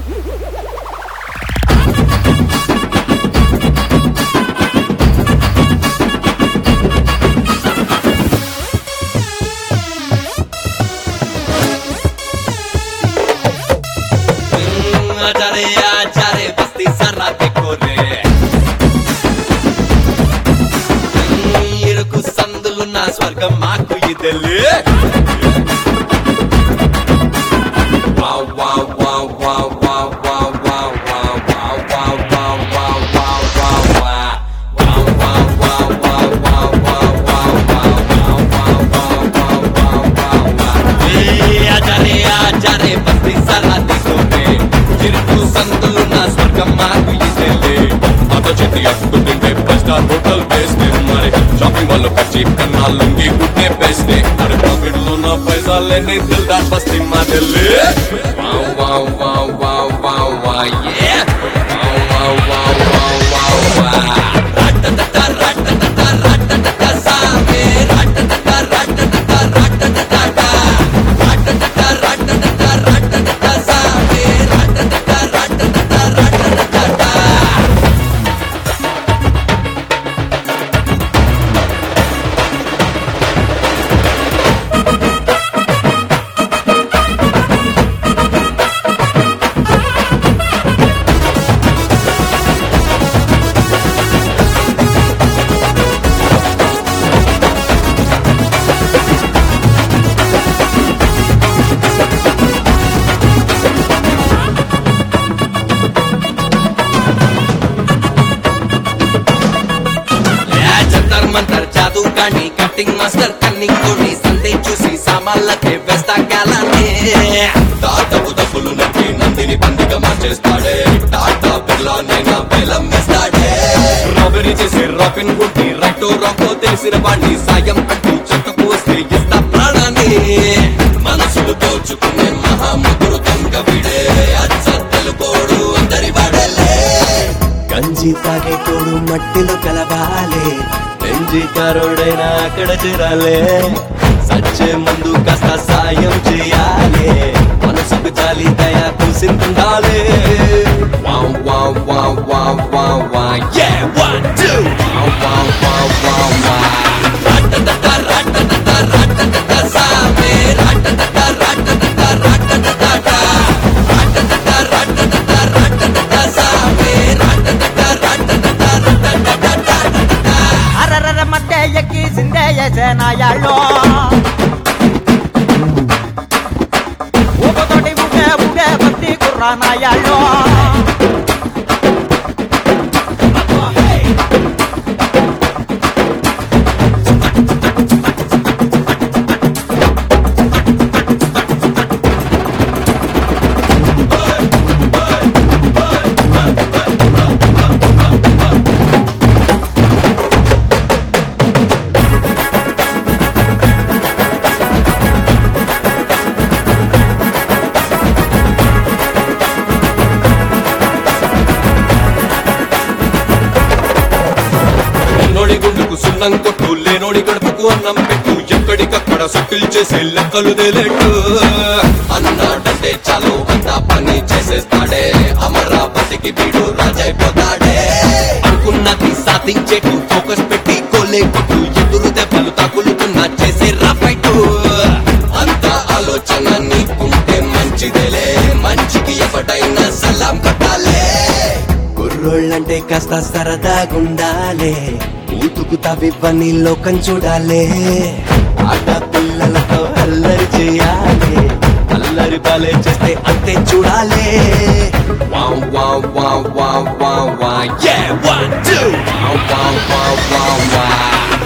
ఆచారే ఆచారే బస్తీ సర్రా తెకోరే ఇరుకు సందులున్న స్వర్గం మాకు ఇదెలే Wow, wow, wow, wow, wow, wow, wow, wow, wow, wow, wow, wow, wow, wow, wow. Wow, wow, wow, wow, wow, wow, wow, wow, wow, wow, wow, wow, wow, wow, wow. ఏ ఆచారే ఆచారే బస్తీ సర్రా తెకోరే ఇరుకు సందులున్న స్వర్గం మాకు ఇదెలే అంత చేతి అప్పుడు తింటే ఫైవ్ స్టార్ హోటల్ బేస్ట్ మరి shopping వాళ్ళు ఖర్చు కన్నా లుంగి కుట్టే బెస్ట్ అరే పాకెట్ లో నా పైసాలన్నీ దిల్దార్ బస్తీ మా Delhi Wow, wow, wow, wow, wow, wow, yeah. Wow, wow, wow, wow, wow, wow. Ratatata, ratatata, ratatata, saame. Ratatata, ratatata, ratatata. Ratatata, ratatata, ratatata, saame. Ratatata, ratatata, ratatata. యా జంతర్ మంతర్ జాదు కాని కటింగ్ మాస్టర్ కన్నింగ్ తోటి సందే చూసి సామాన్లకే వేస్తా గాలానే తాతపు డబ్బులు నచ్చి నందిని పందిగా మార్చేస్తాడే టాటా బిర్లా నైనా వేలం వేస్తాడే రాబరీ చేసే రాపిన్ గుడ్డి రైటో రాకో తెలిసిన వాణ్ణి సాయం అంటూ చెత్తకు వస్తే ఇస్తా ప్రాణాన్ని మనసులు దోచుకునే మహాముదురు దొంగ విడే అచ్చ తెలుగోడు అందరి వాడలే గంజి తాగేటోడు మట్టిలో కలవాలే ఎంజి కారోడైనా అక్కడ చేరాలే సచ్చే ముందు కాస్త సాయం చేయాలి మనసుకు జాలి దయా కూసిందాలే Wow, wow, wow, wow, wow, wow, yeah, one, two. Wow, wow, wow, wow, wow. Ratatata, ratatata, ratatata, saame. Ratatata, ratatata, ratatata. Ratatata, ratatata, ratatata, saame. Ratatata, ratatata, ratatata. అరరర మట్టే ఎక్కి సిందే నాయాళ్ళో ఊపతోటి ఊగే ఊగే బత్తి కుర్రా నాయాళ్ళో ఉన్నోడి గుండుకు సున్నం కొట్టు లేనోడి గడపకు అన్నం పెట్టు ఎక్కడికక్కడ సెటిల్ చేసే లెక్కలు తేలేట్టు అన్నాడంటే చాలు అంతా పని చేసేస్తాడే అమరావతికి వీడు రాజైపోతాడే అనుకున్నది సాధించేటు ఫోకస్ పెట్టి కోలే కొట్టు ఎదురు దెబ్బలు తగులుతున్నా చేసే రాఫైటు అంత ఆలోచన నీకుంటే మంచిదేలే మంచికి ఎవడైనా సలాం కట్టాలే కుర్రోళ్ళంటే కాస్త సరదాగుండాలే ఊతుకు తవివ్వని లోకం చూడాలే ఆట పిల్లలతో అల్లరి చేయాలి అల్లరి బాలే చేస్తే అంతే చూడాలే Wow, wow, wow, wow, wow, wow, yeah, one, two. Wow, wow, wow, wow, wow.